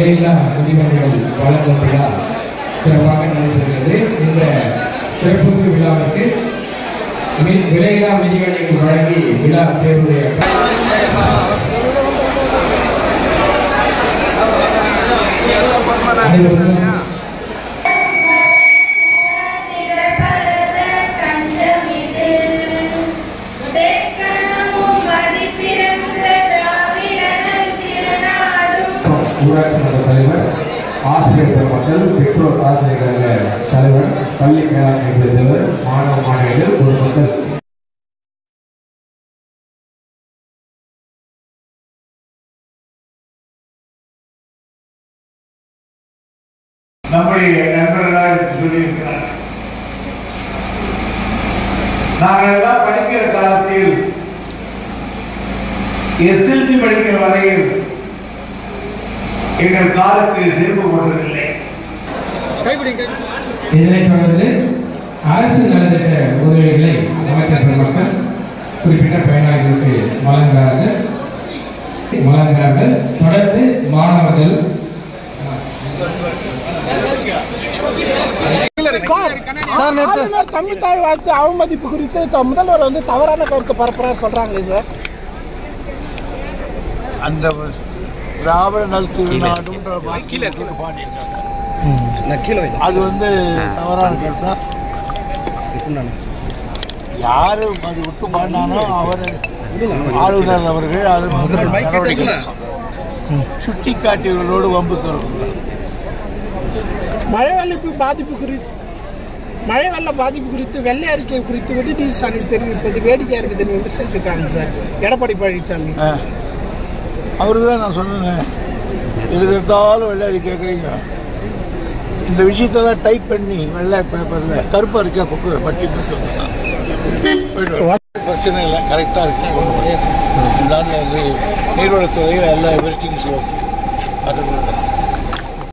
விலையில்லா மிதிவண்டிகள் வழங்கும் விழா சிறப்பாக நடைபெறுகிறது இந்த சிறப்பு விழாவிற்கு மி- விலையில்லா மிதிவண்டிகள் வழங்கி விழா தேர்வுடைய அனைவருக்கும் திகழ்பரத கண்டமிதில் தேக்கணமும் அதிசிறந்த திராவிடனன் திருநாடும் ஊராட்சி மன்ற தலைவர் ஆசிரியர் பெருமக்கள் பெற்றோர் ஆசிரியர் கழக தலைவர் பள்ளி மேலாண்மை குழு தலைவர் மாணவ மாணவிகள் பொதுமக்கள் நம்முடைய நண்பர்களாக எடுத்து சொல்லியிருக்கிறார் நாங்கள் எல்லாம் படிக்கிற காலத்தில் எஸ்எல்சி படிக்கிற வரையில் எங்கள் காலுக்கு செருப்பு போட்டதில்லை இதனைத் தொடர்ந்து அரசு நலத்திட்ட உதவிகளை அமைச்சர் பெருமக்கள் குறிப்பிட்ட பயனாளிகளுக்கு வழங்குகிறார்கள் வழங்குகிறார்கள் தொடர்ந்து மாணவர்கள் ஆளுநர் தமிழ் தாய் வாழ்த்து அவமதிப்பு குறித்து த- முதல்வர் வந்து தவறான கருத்து பரப்புறாரு சொல்றாங்களே சார் அந்த திராவிட நல் திருநாடுன்ற வாக்கில் பாடியிருக்காங்க அது வந்து தவறான கருத்தா யாரு அது விட்டு பாடினானோ அவர் ஆளுநர் அவர்கள் அது வந்து நடவடிக்கை எடுக்கணும். சுட்டி காட்டியவர்களோடு வம்பு தரும் மழை வெள்ள பாதிப்பு குறித்து மழை வெள்ள பாதிப்பு குறித்து வெள்ளை அறிக்கை குறித்து உதயநிதி ஸ்டாலின் தெரிவிப்பது வேடிக்கையா இருக்குதுன்னு விமர்சிச்சிருக்காங்க சார் எடப்பாடி பழனிசாமி அவருக்கு தான் நான் சொன்னேன் எதுக்கு எடுத்தாலும் வெள்ளாடி கேட்குறீங்க இந்த விஷயத்தை தான் டைப் பண்ணி வெள்ளை பேப்பரில் கருப்பு அறிக்கை கொடுக்குற பட்டி பிரச்சனை இல்லை கரெக்டாக இருக்கு இந்த ஆண்டு நீர்வளத்துறையில் எல்லா எவ்ரி திங்ஸ் அது